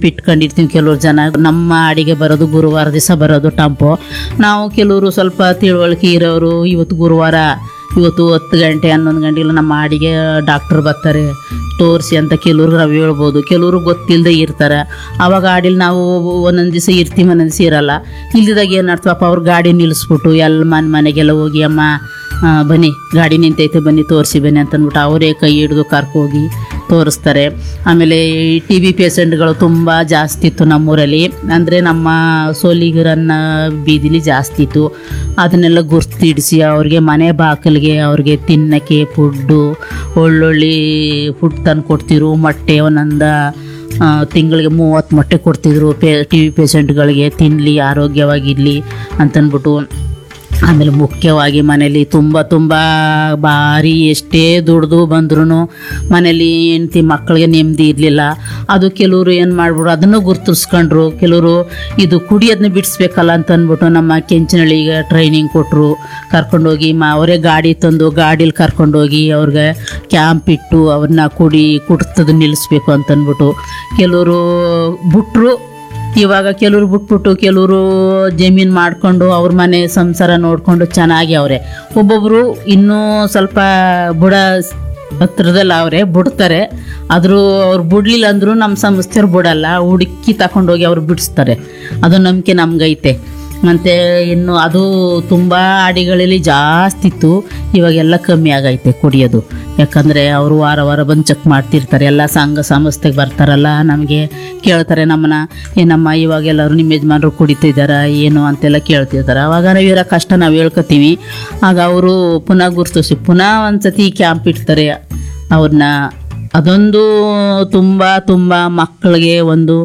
ಟೆಂಪ್ ಇಟ್ಕೊಂಡಿರ್ತೀವಿ ಕೆಲವ್ರು ಜನ ನಮ್ಮ ಅಡಿಗೆ ಬರೋದು ಗುರುವಾರ ದಿವಸ ಬರೋದು ಟಂಪು ನಾವು ಕೆಲವರು ಸ್ವಲ್ಪ ತಿಳುವಳಿಕೆ ಇರೋರು ಇವತ್ತು ಗುರುವಾರ ಇವತ್ತು ಹತ್ತು ಗಂಟೆ ಹನ್ನೊಂದು ಗಂಟೆಗೆಲ್ಲ ನಮ್ಮ ಅಡಿಗೆ ಡಾಕ್ಟ್ರ್ ಬರ್ತಾರೆ ತೋರಿಸಿ ಅಂತ ಕೆಲವ್ರಿಗೆ ನಾವು ಹೇಳ್ಬೋದು ಕೆಲವರು ಗೊತ್ತಿಲ್ಲದೆ ಇರ್ತಾರೆ ಆವಾಗ ಆಡಿಲಿ ನಾವು ಒಂದೊಂದು ದಿವಸ ಇರ್ತೀವಿ ಒಂದೊಂದು ದಿವಸ ಇರಲ್ಲ ಇಲ್ದಿದಾಗ ಏನು ಮಾಡ್ತೀವಪ್ಪ ಅವ್ರ ಗಾಡಿ ನಿಲ್ಲಿಸ್ಬಿಟ್ಟು ಎಲ್ಲ ಮನೆ ಮನೆಗೆಲ್ಲ ಹೋಗಿ ಅಮ್ಮ ಆ, ಬನ್ನಿ ಗಾಡಿ ನಿಂತೈತೆ ಬನ್ನಿ ತೋರಿಸಿ ಬನ್ನಿ ಅಂತಂದ್ಬಿಟ್ಟು ಅವರೇ ಕೈ ಹಿಡಿದು ಕರ್ಕೋಗಿ ತೋರಿಸ್ತಾರೆ ಆಮೇಲೆ ಈ ಟಿ ಬಿ ಪೇಷಂಟ್ಗಳು ತುಂಬ ಜಾಸ್ತಿ ಇತ್ತು ನಮ್ಮೂರಲ್ಲಿ ಅಂದರೆ ನಮ್ಮ ಸೋಲಿಗರನ್ನ ಬೀದಿಲಿ ಜಾಸ್ತಿ ಇತ್ತು ಅದನ್ನೆಲ್ಲ ಗುರ್ತಿಡಿಸಿ ಅವ್ರಿಗೆ ಮನೆ ಬಾಗಿಲಿಗೆ ಅವ್ರಿಗೆ ತಿನ್ನಕ್ಕೆ ಫುಡ್ಡು ಒಳ್ಳೊಳ್ಳೆ ಫುಡ್ ತಂದು ಕೊಡ್ತಿರು ಮೊಟ್ಟೆ ಒಂದೊಂದು ತಿಂಗಳಿಗೆ ಮೂವತ್ತು ಮೊಟ್ಟೆ ಕೊಡ್ತಿದ್ರು ಪೇ ಟಿ ವಿ ಪೇಷಂಟ್ಗಳಿಗೆ ತಿನ್ನಲಿ ಆರೋಗ್ಯವಾಗಿರಲಿ ಅಂತಂದ್ಬಿಟ್ಟು ಆಮೇಲೆ ಮುಖ್ಯವಾಗಿ ಮನೇಲಿ ತುಂಬ ತುಂಬ ಭಾರಿ ಎಷ್ಟೇ ದುಡ್ದು ಬಂದ್ರೂ ಮನೇಲಿ ಹೆಂಡ್ತಿ ಮಕ್ಕಳಿಗೆ ನೆಮ್ಮದಿ ಇರಲಿಲ್ಲ ಅದು ಕೆಲವರು ಏನು ಮಾಡ್ಬಿಡು ಅದನ್ನು ಗುರ್ತಿಸ್ಕೊಂಡ್ರು ಕೆಲವರು ಇದು ಕುಡಿಯೋದನ್ನ ಬಿಡಿಸ್ಬೇಕಲ್ಲ ಅಂತ ಅಂದ್ಬಿಟ್ಟು ನಮ್ಮ ಕೆಂಚನಹಳ್ಳಿಗೆ ಟ್ರೈನಿಂಗ್ ಕೊಟ್ಟರು ಕರ್ಕೊಂಡೋಗಿ ಮ ಅವರೇ ಗಾಡಿ ತಂದು ಗಾಡೀಲಿ ಕರ್ಕೊಂಡೋಗಿ ಅವ್ರಿಗೆ ಕ್ಯಾಂಪ್ ಇಟ್ಟು ಅವ್ರನ್ನ ಕುಡಿ ಕುಡ್ತದ ನಿಲ್ಲಿಸ್ಬೇಕು ಅಂತಂದ್ಬಿಟ್ಟು ಕೆಲವರು ಬಿಟ್ರು ಇವಾಗ ಕೆಲವ್ರು ಬಿಟ್ಬಿಟ್ಟು ಕೆಲವರು ಜಮೀನು ಮಾಡ್ಕೊಂಡು ಅವ್ರ ಮನೆ ಸಂಸಾರ ನೋಡಿಕೊಂಡು ಚೆನ್ನಾಗಿ ಅವರೆ ಒಬ್ಬೊಬ್ಬರು ಇನ್ನೂ ಸ್ವಲ್ಪ ಬುಡ ಹತ್ರದಲ್ಲಿ ಅವರೆ ಬಿಡ್ತಾರೆ ಆದರೂ ಅವ್ರು ಬಿಡ್ಲಿಲ್ಲ ಅಂದರೂ ನಮ್ಮ ಸಂಸ್ಥೆಯವ್ರು ಬಿಡಲ್ಲ ಹುಡುಕಿ ತಗೊಂಡೋಗಿ ಅವ್ರು ಬಿಡಿಸ್ತಾರೆ ಅದು ನಂಬಿಕೆ ನಮ್ಗೈತೆ ಮತ್ತು ಇನ್ನು ಅದು ತುಂಬ ಅಡಿಗಳಲ್ಲಿ ಜಾಸ್ತಿ ಇತ್ತು ಇವಾಗೆಲ್ಲ ಕಮ್ಮಿ ಆಗೈತೆ ಕುಡಿಯೋದು ಯಾಕಂದರೆ ಅವರು ವಾರ ವಾರ ಬಂದು ಚೆಕ್ ಮಾಡ್ತಿರ್ತಾರೆ ಎಲ್ಲ ಸಂಘ ಸಂಸ್ಥೆಗೆ ಬರ್ತಾರಲ್ಲ ನಮಗೆ ಕೇಳ್ತಾರೆ ನಮ್ಮನ್ನ ಏನಮ್ಮ ಇವಾಗ ಎಲ್ಲರೂ ನಿಮ್ಮ ಯಜಮಾನರು ಕುಡಿತಿದ್ದಾರಾ ಏನು ಅಂತೆಲ್ಲ ಕೇಳ್ತಿರ್ತಾರೆ ಅವಾಗ ನಾವು ಇರೋ ಕಷ್ಟ ನಾವು ಹೇಳ್ಕೊತೀವಿ ಆಗ ಅವರು ಪುನಃ ಗುರ್ತಿಸಿ ಪುನಃ ಒಂದ್ಸತಿ ಕ್ಯಾಂಪ್ ಇಡ್ತಾರೆ ಅವ್ರನ್ನ ಅದೊಂದು ತುಂಬ ತುಂಬ ಮಕ್ಕಳಿಗೆ ಒಂದು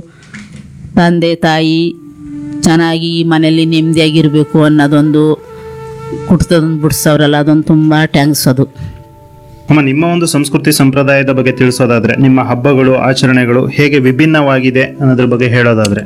ತಂದೆ ತಾಯಿ ಚೆನ್ನಾಗಿ ಮನೇಲಿ ನೆಮ್ಮದಿಯಾಗಿರಬೇಕು ಅನ್ನೋದೊಂದು ಕುಡ್ತದೊಂದು ಬಿಡ್ಸವ್ರಲ್ಲ ಅದೊಂದು ತುಂಬ ಟ್ಯಾಂಕ್ಸ್ ಅದು ಅಮ್ಮ ನಿಮ್ಮ ಒಂದು ಸಂಸ್ಕೃತಿ ಸಂಪ್ರದಾಯದ ಬಗ್ಗೆ ತಿಳಿಸೋದಾದ್ರೆ ನಿಮ್ಮ ಹಬ್ಬಗಳು ಆಚರಣೆಗಳು ಹೇಗೆ ವಿಭಿನ್ನವಾಗಿದೆ ಅನ್ನೋದ್ರ ಬಗ್ಗೆ ಹೇಳೋದಾದ್ರೆ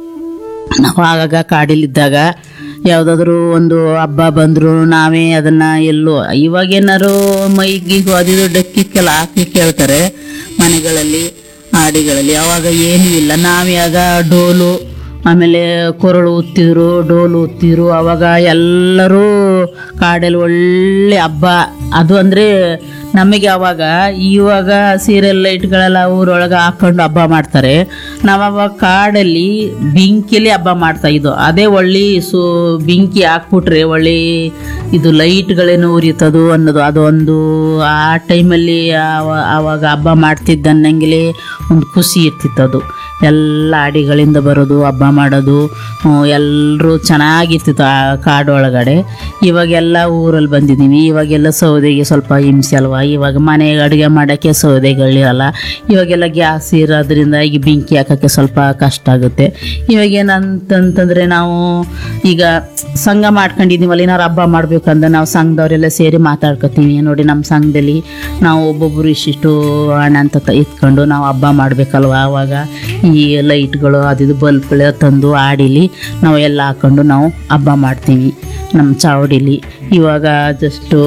ನಾವು ಆಗಾಗ ಕಾಡಿಲಿದ್ದಾಗ ಯಾವುದಾದ್ರೂ ಒಂದು ಹಬ್ಬ ಬಂದರೂ ನಾವೇ ಅದನ್ನು ಎಲ್ಲೋ ಇವಾಗೇನಾರು ಮೈಗೆ ಅದಿದು ಡಕ್ಕಿಕ್ಕೆಲ್ಲ ಹಾಕಿ ಕೇಳ್ತಾರೆ ಮನೆಗಳಲ್ಲಿ ಹಾಡಿಗಳಲ್ಲಿ ಅವಾಗ ಏನೂ ಇಲ್ಲ ನಾವೇ ಆಗ ಡೋಲು ಆಮೇಲೆ ಕೊರಳು ಉತ್ತಿದ್ರು ಡೋಲು ಉತ್ತಿದ್ರು ಅವಾಗ ಎಲ್ಲರೂ ಕಾಡಲ್ಲಿ ಒಳ್ಳೆ ಹಬ್ಬ ಅದು ಅಂದರೆ ನಮಗೆ ಅವಾಗ ಇವಾಗ ಸೀರಿಯಲ್ ಲೈಟ್ಗಳೆಲ್ಲ ಊರೊಳಗೆ ಹಾಕೊಂಡು ಹಬ್ಬ ಮಾಡ್ತಾರೆ ನಾವು ಅವಾಗ ಕಾಡಲ್ಲಿ ಬೆಂಕಿಯಲ್ಲಿ ಹಬ್ಬ ಮಾಡ್ತಾ ಇದ್ದು ಅದೇ ಒಳ್ಳೆ ಸು ಬೆಂಕಿ ಹಾಕ್ಬಿಟ್ರೆ ಒಳ್ಳೆ ಇದು ಲೈಟ್ಗಳೇನು ಉರಿತದು ಅನ್ನೋದು ಅದೊಂದು ಆ ಟೈಮಲ್ಲಿ ಆವಾಗ ಹಬ್ಬ ಮಾಡ್ತಿದ್ದನ್ನಂಗೆ ಒಂದು ಖುಷಿ ಇರ್ತಿತ್ತು ಅದು ಎಲ್ಲ ಅಡಿಗಳಿಂದ ಬರೋದು ಹಬ್ಬ ಮಾಡೋದು ಎಲ್ಲರೂ ಚೆನ್ನಾಗಿರ್ತಿತ್ತು ಆ ಕಾಡೊಳಗಡೆ ಇವಾಗೆಲ್ಲ ಊರಲ್ಲಿ ಬಂದಿದ್ದೀವಿ ಇವಾಗೆಲ್ಲ ಸೌದೆಗೆ ಸ್ವಲ್ಪ ಹಿಂಸೆ ಅಲ್ವಾ ಇವಾಗ ಮನೆಗೆ ಅಡುಗೆ ಮಾಡೋಕ್ಕೆ ಸೌದೆಗಳಿರಲ್ಲ ಇವಾಗೆಲ್ಲ ಗ್ಯಾಸ್ ಇರೋದ್ರಿಂದ ಈಗ ಬೆಂಕಿ ಹಾಕೋಕ್ಕೆ ಸ್ವಲ್ಪ ಕಷ್ಟ ಆಗುತ್ತೆ ಇವಾಗ ಏನಂತಂತಂದರೆ ನಾವು ಈಗ ಸಂಘ ಮಾಡ್ಕೊಂಡಿದ್ದೀವಲ್ಲ ಏನಾರು ಹಬ್ಬ ಮಾಡ್ಬೇಕಂದ್ರೆ ನಾವು ಸಂಘದವರೆಲ್ಲ ಸೇರಿ ಮಾತಾಡ್ಕೊತೀವಿ ನೋಡಿ ನಮ್ಮ ಸಂಘದಲ್ಲಿ ನಾವು ಒಬ್ಬೊಬ್ಬರು ಇಷ್ಟಿಷ್ಟು ಹಣ ಅಂತ ತ- ಎತ್ಕೊಂಡು ನಾವು ಹಬ್ಬ ಮಾಡಬೇಕಲ್ವ ಆವಾಗ ಈ ಲೈಟ್ಗಳು ಅದಿದು ಬಲ್ಬ್ಗಳ ತಂದು ಆಡಿಲಿ ನಾವು ಎಲ್ಲ ಹಾಕೊಂಡು ನಾವು ಹಬ್ಬ ಮಾಡ್ತೀವಿ ನಮ್ಮ ಚಾವಡಿಲಿ ಇವಾಗ ಜಸ್ಟು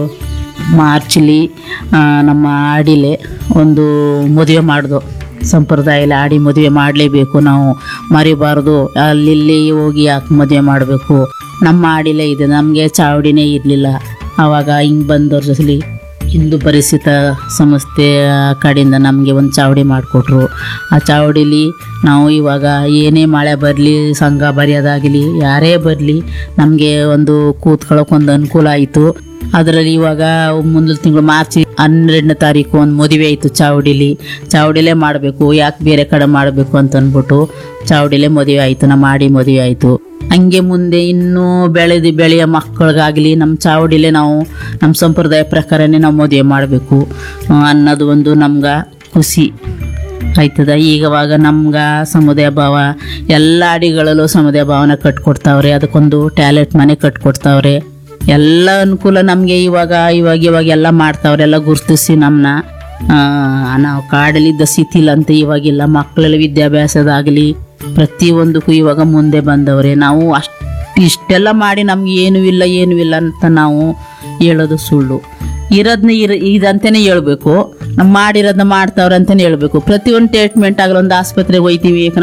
ಮಾರ್ಚಲ್ಲಿ ಆ, ನಮ್ಮ ಆಡಿಲೆ ಒಂದು ಮದುವೆ ಮಾಡ್ದು ಸಂಪ್ರದಾಯದಲ್ಲಿ ಆಡಿ ಮದುವೆ ಮಾಡಲೇಬೇಕು ನಾವು ಮರಿಬಾರ್ದು ಅಲ್ಲಿ ಇಲ್ಲಿ ಹೋಗಿ ಯಾಕೆ ಮದುವೆ ಮಾಡಬೇಕು ನಮ್ಮ ಆಡಿಲೇ ಇದೆ ನಮಗೆ ಚಾವಡಿನೇ ಇರಲಿಲ್ಲ ಆವಾಗ ಹಿಂಗೆ ಬಂದವ್ರ ಜೊತೆಲಿ ಹಿಂದೂ ಪರಿಸ್ಥಿತ ಸಂಸ್ಥೆ ಕಡೆಯಿಂದ ನಮಗೆ ಒಂದು ಚಾವಡಿ ಮಾಡಿಕೊಟ್ರು ಆ ಚಾವಡಿಲಿ ನಾವು ಇವಾಗ ಏನೇ ಮಳೆ ಬರಲಿ ಸಂಘ ಬರೆಯೋದಾಗಲಿ ಯಾರೇ ಬರಲಿ ನಮಗೆ ಒಂದು ಕೂತ್ಕೊಳ್ಳೋಕೆ ಒಂದು ಅನುಕೂಲ ಆಯಿತು ಅದರಲ್ಲಿ ಇವಾಗ ಮುಂದಿನ ತಿಂಗಳು ಮಾರ್ಚ್ ಹನ್ನೆರಡನೇ ತಾರೀಕು ಒಂದು ಮದುವೆ ಆಯಿತು ಚಾವಡಿಲಿ ಚಾವಡಿಲೇ ಮಾಡಬೇಕು ಯಾಕೆ ಬೇರೆ ಕಡೆ ಮಾಡಬೇಕು ಅಂತ ಅಂದ್ಬಿಟ್ಟು ಚಾವಡಿಲೇ ಮದುವೆ ಆಯಿತು ನಮ್ಮ ಮಾಡಿ ಮದುವೆ ಆಯಿತು ಹಂಗೆ ಮುಂದೆ ಇನ್ನೂ ಬೆಳೆದು ಬೆಳೆಯೋ ಮಕ್ಕಳಿಗಾಗಲಿ ನಮ್ಮ ಚಾವಡಿಲೇ ನಾವು ನಮ್ಮ ಸಂಪ್ರದಾಯ ಪ್ರಕಾರನೇ ನಾವು ಮದುವೆ ಮಾಡಬೇಕು ಅನ್ನೋದು ಒಂದು ನಮ್ಗೆ ಖುಷಿ ಆಯ್ತದ ಈಗವಾಗ ನಮ್ಗೆ ಸಮುದಾಯ ಭಾವ ಎಲ್ಲ ಅಡಿಗಳಲ್ಲೂ ಸಮುದಾಯ ಭಾವನ ಕಟ್ಕೊಡ್ತಾವ್ರೆ ಅದಕ್ಕೊಂದು ಟ್ಯಾಲೆಂಟ್ ಮನೆ ಕಟ್ಕೊಡ್ತಾವ್ರೆ ಎಲ್ಲ ಅನುಕೂಲ ನಮಗೆ ಇವಾಗ ಇವಾಗ ಇವಾಗ ಎಲ್ಲ ಮಾಡ್ತಾವ್ರೆ ಎಲ್ಲ ಗುರ್ತಿಸಿ ನಮ್ಮನ್ನ ನಾವು ಕಾಡಲ್ಲಿದ್ದ ಸ್ಥಿತಿ ಇಲ್ಲ ಅಂತ ಇವಾಗಿಲ್ಲ ಮಕ್ಕಳೆಲ್ಲ ವಿದ್ಯಾಭ್ಯಾಸದಾಗಲಿ ಪ್ರತಿಯೊಂದಕ್ಕೂ ಇವಾಗ ಮುಂದೆ ಬಂದವ್ರೆ ನಾವು ಅಷ್ಟು ಇಷ್ಟೆಲ್ಲ ಮಾಡಿ ನಮ್ಗೆ ಏನೂ ಇಲ್ಲ ಏನೂ ಇಲ್ಲ ಅಂತ ನಾವು ಹೇಳೋದು ಸುಳ್ಳು ಇರೋದನ್ನ ಇರ ಇದಂತಲೇ ಹೇಳ್ಬೇಕು ನಮ್ಮ ಮಾಡಿರೋದನ್ನ ಮಾಡ್ತಾವ್ರೆ ಅಂತಲೇ ಹೇಳ್ಬೇಕು ಪ್ರತಿಯೊಂದು ಟ್ರೀಟ್ಮೆಂಟ್ ಆಗಲಿ ಒಂದು ಆಸ್ಪತ್ರೆಗೆ ಹೋಯ್ತೀವಿ